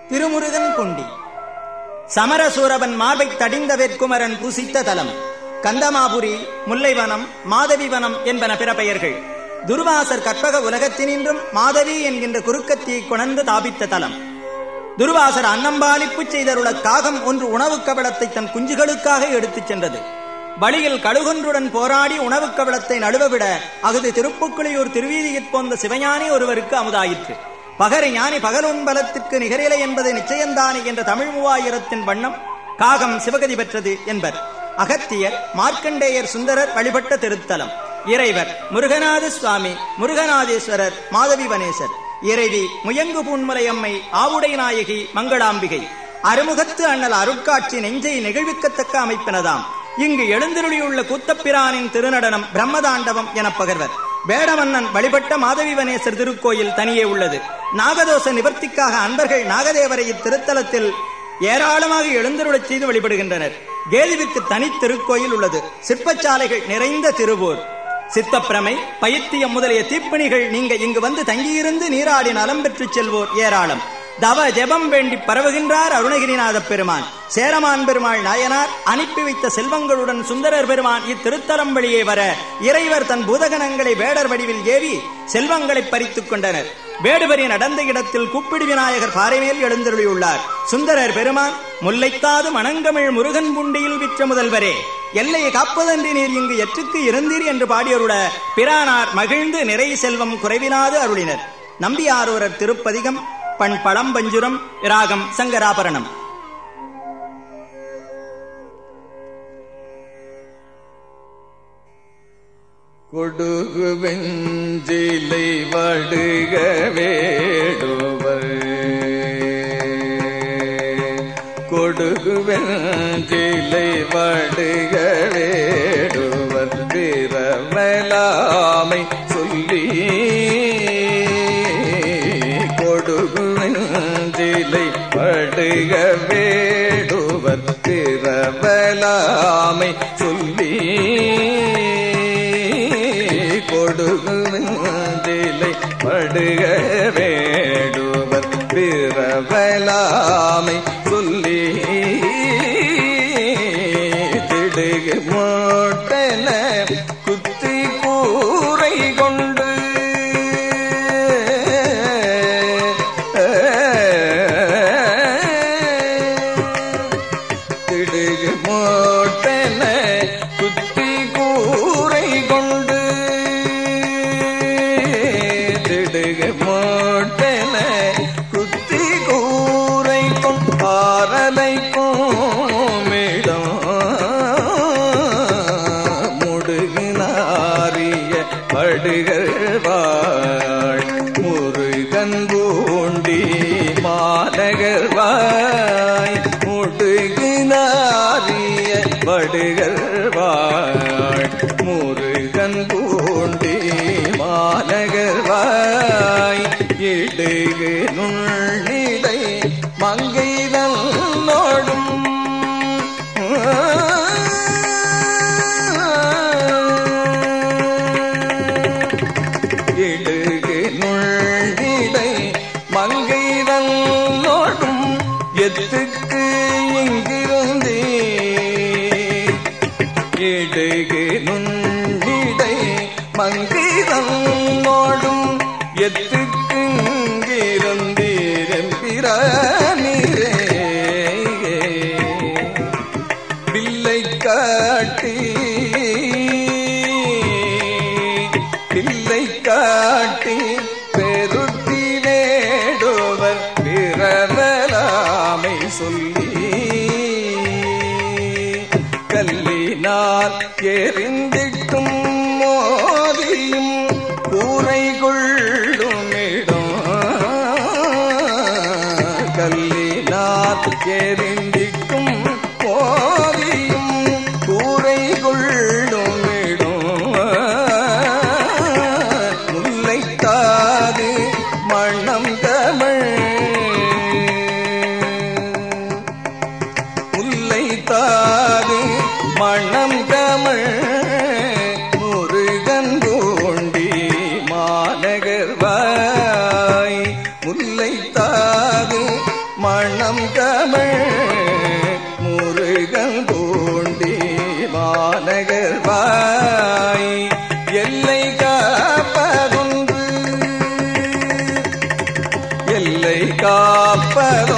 திருமுருகன் கொண்டி சமரசூரவன் மார்பைத் தடிந்த வேற்குமரன் புசித்த தலம் கந்தமாபுரி முல்லைவனம் மாதவிவனம் என்பன பிற பெயர்கள் துர்வாசர் கற்பக உலகத்தினின்றும் மாதவி என்கின்ற குறுக்கத்தியை கொணர்ந்து தாபித்த தலம் துர்வாசர் அன்னம்பாலிப்பு செய்தருள காகம் ஒன்று உணவுக் கவளத்தை தன் குஞ்சுகளுக்காக எடுத்துச் சென்றது வழியில் கழுகொன்றுடன் போராடி உணவுக் கவளத்தை நழுவவிட அகுது திருப்புக்குளியூர் திருவீதியிற் போந்த சிவஞானி ஒருவருக்கு அமுதாயிற்று பகரை ஞானி பகலுன்பலத்திற்கு நிகரில்லை என்பது நிச்சயந்தானே என்ற தமிழ் மூவாயிரத்தின் வண்ணம் காகம் சிவகதி பெற்றது என்பர் அகத்தியர் மார்க்கண்டேயர் சுந்தரர் வழிபட்ட திருத்தலம் இறைவர் முருகநாத சுவாமி முருகநாதேஸ்வரர் மாதவிவனேசர் இறைவி முயங்கு பூன்முலையம்மை ஆவுடை நாயகி மங்களாம்பிகை அருமுகத்து அண்ணல் அருட்காட்சி நெஞ்சை நெகிழ்விக்கத்தக்க அமைப்பினதாம் இங்கு எழுந்தருளியுள்ள கூத்தப்பிரானின் திருநடனம் பிரம்மதாண்டவம் எனப் பகர்வர் வேடமன்னன் வழிபட்ட மாதவிவனேசர் திருக்கோயில் தனியே உள்ளது நாகதோஷ நிவர்த்திக்காக அன்பர்கள் நாகதேவரை இத்திருத்தலத்தில் ஏராளமாக எழுந்தருளச் செய்து வழிபடுகின்றனர் கேதுவிற்கு தனி திருக்கோயில் உள்ளது சிற்பச்சாலைகள் நிறைந்த திருவூர் சித்தப்பிரமை பைத்தியம் முதலிய தீப்பணிகள் நீங்க இங்கு வந்து தங்கியிருந்து நீராடி நலம் பெற்றுச் செல்வோர் ஏராளம் தவ ஜெபம் வேண்டி பரவுகின்றார் அருணகிரிநாத பெருமான் சேரமான் பெருமாள் நாயனார் அனுப்பி வைத்த செல்வங்களுடன் சுந்தரர் பெருமான் இத்திருத்தலம் வழியே வர இறைவர் தன் பூதகணங்களை வேடர் வடிவில் ஏவி செல்வங்களை பறித்துக் கொண்டனர் வேடுபரி நடந்த இடத்தில் கூப்பிடு விநாயகர் பாறைமேல் எழுந்தருளியுள்ளார் சுந்தரர் பெருமான் முல்லைக்காது மணங்கமிழ் முருகன் புண்டியில் விற்ற முதல்வரே எல்லையை காப்பதன்றி நீர் இங்கு எற்றுக்கு இருந்தீர் என்று பாடியருட பிரானார் மகிழ்ந்து நிறை செல்வம் குறைவிலாது அருளினர் நம்பியாரூரர் திருப்பதிகம் பண் பழம்பஞ்சுரம் ராகம் சங்கராபரணம் கொடுகு வெஞ்சிலை வடுக வேடுவர் கொடுகு வெஞ்சிலை வடுக வேடுவர் பிறவலாமை சொல்லி கொடுகு வெஞ்சிலை வடுக வேடுவர் பிறவலாமை சொல்லி கொடுகுந்திலை படுக வேடுவர் பிறவலாமை சொல்லி திடுகு மோட்டன குத்தி கூரை கொண்டு திடுகு மோட்டன குத்தி கூரை கொண்டு திடுகு மோட்டன குத்தி கூரை கொண்டாரலை கோமிடம் முடுகினாரிய படுகழ்வாள் முருகன் பூண்டி மாநகர்வாய் முடுகினாரிய படுகழ்வாள் முருகன் பூண்டி மாநகர்வாய் இடுகு நுண்ணிடை மங்கை நோடும் இடுகு நுண்ணிடை மங்கை நோடும் எத்துக்கு இங்கிருந்தே இடுகு நுண்ணிடை மங்கிரம் நோடும் எத்துக்கு இங்கிருந்தீரம்பிரே பில்லை காட்டி பில்லை காட்டி பெருத்தி வேடுவர் பிறவலாமை சொல்லி கல்லினால் எரிந்திட்டும் மோதியும் கூரை கொள்ளும் இடம் கல்லினால் எரிந்திட்டும் மோதியும் கூரை கொள்ளும் இடம் முல்லைத்தார் எல்லை காப்பதொன்று எல்லை காப்பதொன்று